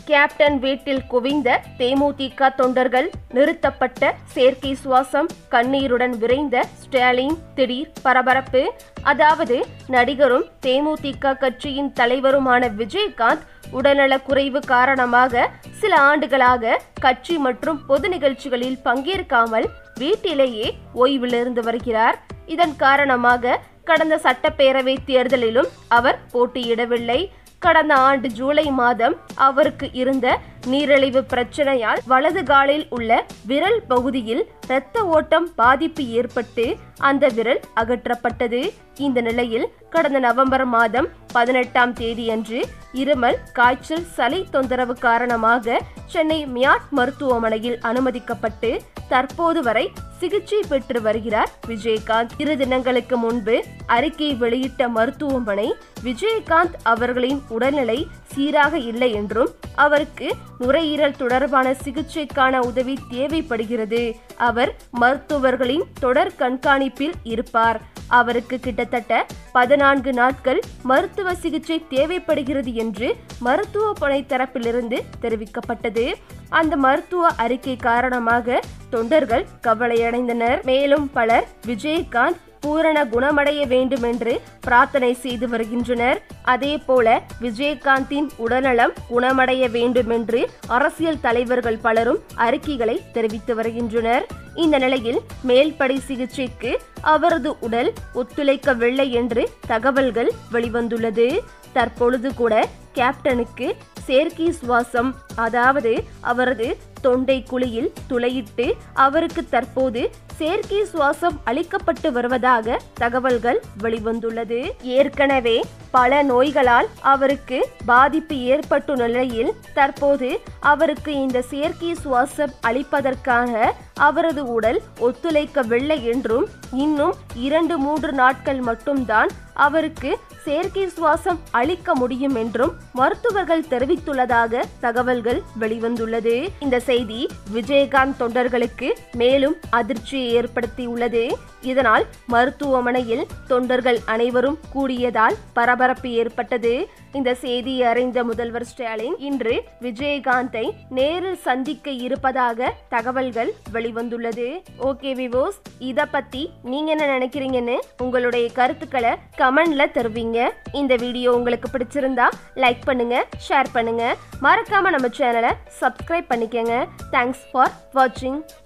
captain வீட்டில் குவிந்த தேமுதிக தொண்டர்கள் நிறுத்தப்பட்ட செயற்கை சுவாசம் கண்ணீருடன் விரைந்த ஸ்டாலின் திடீர் பரபரப்பு அதாவது நடிகரும் தேமுதிக கட்சியின் தலைவருமான விஜயகாந்த் உடல்நலக் குறைவு காரணமாக சில ஆண்டுகளாக கட்சி மற்றும் பொது நிகழ்ச்சிகளில் பங்கேற்காமல் வீட்டிலேயே ஓய்விலிருந்து வருகிறார் இதன் காரணமாக கடந்த சட்டப்பேரவை தேர்தலிலும் அவர் போட்டியிடவில்லை கடந்த ஆண்டு ஜூலை மாதம் அவருக்கு இருந்த நீரிழிவு பிரச்சனையால் வலது காலில் உள்ள விரல் பகுதியில் இரத்த ஓட்டம் பாதிப்பு ஏற்பட்டு அந்த விரல் அகற்றப்பட்டது இந்த நிலையில் கடந்த நவம்பர் மாதம் பதினெட்டாம் தேதியன்று இருமல் காய்ச்சல் சளி தொந்தரவு காரணமாக சென்னை மியாட் மருத்துவமனையில் அனுமதிக்கப்பட்டு தற்போது வரை சிகிச்சை பெற்று வருகிறார் விஜயகாந்த் இரு தினங்களுக்கு முன்பு அறிக்கை வெளியிட்ட மருத்துவமனை விஜயகாந்த் அவர்களின் உடல்நிலை சீராக இல்லை என்றும் அவருக்கு நுரையீரல் தொடர்பான சிகிச்சைக்கான உதவி தேவைப்படுகிறது அவர் மருத்துவர்களின் தொடர் கண்காணிப்பில் இருப்பார் அவருக்கு கிட்டத்தட்ட பதினான்கு நாட்கள் மருத்துவ சிகிச்சை தேவைப்படுகிறது என்று மருத்துவ படை தரப்பிலிருந்து தெரிவிக்கப்பட்டது அந்த மருத்துவ அறிக்கை காரணமாக தொண்டர்கள் கவலையடைந்தனர் மேலும் பலர் விஜயகாந்த் பூரண குணமடைய வேண்டும் என்று பிரார்த்தனை செய்து வருகின்றனர் அதே போல விஜயகாந்தின் உடல்நலம் குணமடைய வேண்டும் என்று அரசியல் தலைவர்கள் பலரும் அறிக்கைகளை தெரிவித்து வருகின்றனர் இந்த நிலையில் மேல்படை சிகிச்சைக்கு அவரது உடல் ஒத்துழைக்கவில்லை என்று தகவல்கள் வெளிவந்துள்ளது தற்பொழுது கூட கேப்டனுக்கு செயற்கை சுவாசம் அதாவது அவரது தொண்டை குழியில் துளையிட்டு அவருக்கு தற்போது செயற்கை சுவாசம் அளிக்கப்பட்டு வருவதாக தகவல்கள் வெளிவந்துள்ளது ஏற்கனவே பல நோய்களால் அவருக்கு பாதிப்பு ஏற்பட்ட நிலையில் தற்போது அவருக்கு இந்த செயற்கை சுவாசம் அளிப்பதற்கான அவரது உடல் ஒத்துழைக்கவில்லை என்றும் இன்னும் இரண்டு மூன்று நாட்கள் மட்டும்தான் அவருக்கு செயற்கை சுவாசம் அளிக்க முடியும் என்றும் மருத்துவர்கள் தெரிவித்துள்ளதாக தகவல்கள் வெளிவந்துள்ளது இந்த செய்தி விஜயகாந்த் தொண்டர்களுக்கு மேலும் அதிர்ச்சியை ஏற்படுத்தியுள்ளது இதனால் மருத்துவமனையில் தொண்டர்கள் அனைவரும் கூடியதால் பரபரப்பு ஏற்பட்டது இந்த செய்தியை அறிந்த முதல்வர் ஸ்டாலின் இன்று விஜயகாந்தை நேரில் சந்திக்க இருப்பதாக தகவல்கள் வெளிவந்துள்ளது ஓகே விவோஸ் இத பத்தி நீங்க என்ன நினைக்கிறீங்கன்னு உங்களுடைய கருத்துக்களை கமெண்ட்ல தருவீங்க இந்த வீடியோ உங்களுக்கு பிடிச்சிருந்தா லைக் பண்ணுங்க ஷேர் பண்ணுங்க மறக்காம நம்ம சேனலை சப்ஸ்கிரைப் பண்ணிக்கங்க தேங்க்ஸ் ஃபார் வாட்சிங்